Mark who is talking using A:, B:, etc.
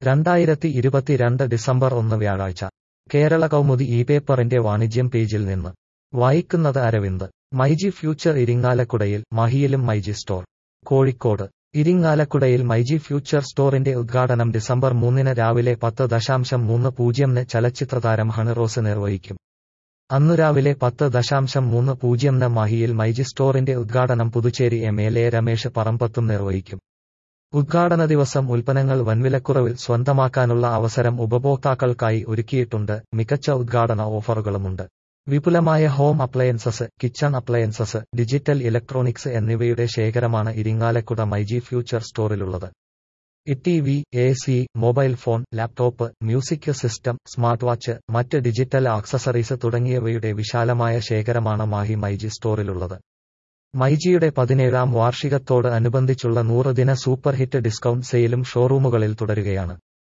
A: രണ്ടായിരത്തി ഇരുപത്തിരണ്ട് ഡിസംബർ ഒന്ന് വ്യാഴാഴ്ച കേരള കൗമുദി ഈ പേപ്പറിന്റെ വാണിജ്യം പേജിൽ നിന്ന് വായിക്കുന്നത് അരവിന്ദ് മൈജി ഫ്യൂച്ചർ ഇരിങ്ങാലക്കുടയിൽ മഹിയിലും മൈജി സ്റ്റോർ കോഴിക്കോട് ഇരിങ്ങാലക്കുടയിൽ മൈജി ഫ്യൂച്ചർ സ്റ്റോറിന്റെ ഉദ്ഘാടനം ഡിസംബർ മൂന്നിന് രാവിലെ പത്ത് ദശാംശം മൂന്ന് പൂജ്യംന് ചലച്ചിത്രതാരം ഹണിറോസ് നിർവഹിക്കും അന്നു രാവിലെ പത്ത് ദശാംശം മൂന്ന് പൂജ്യംന് മഹിയിൽ മൈജി സ്റ്റോറിന്റെ ഉദ്ഘാടനം Puducherry M L A Ramesh പറമ്പത്തും നിർവഹിക്കും ഉദ്ഘാടന ദിവസം ഉൽപ്പന്നങ്ങൾ വൻവിലക്കുറവിൽ സ്വന്തമാക്കാനുള്ള അവസരം ഉപഭോക്താക്കൾക്കായി ഒരുക്കിയിട്ടുണ്ട് മികച്ച ഉദ്ഘാടന ഓഫറുകളുമുണ്ട് വിപുലമായ home appliances kitchen appliances digital electronics എന്നിവയുടെ ശേഖരമാണ് ഇരിങ്ങാലക്കുട മൈജി ഫ്യൂച്ചർ സ്റ്റോറിലുള്ളത് T V A C mobile phone laptop music system smart watch മറ്റ് ഡിജിറ്റൽ ആക്സസറീസ് തുടങ്ങിയവയുടെ വിശാലമായ ശേഖരമാണ് മാഹി മൈജി സ്റ്റോറിലുള്ളത് മൈജിയുടെ പതിനേഴാം വാർഷികത്തോട് അനുബന്ധിച്ചുള്ള നൂറ് ദിന സൂപ്പർ ഹിറ്റ് ഡിസ്കൗണ്ട് സെയിലും ഷോറൂമുകളിൽ തുടരുകയാണ്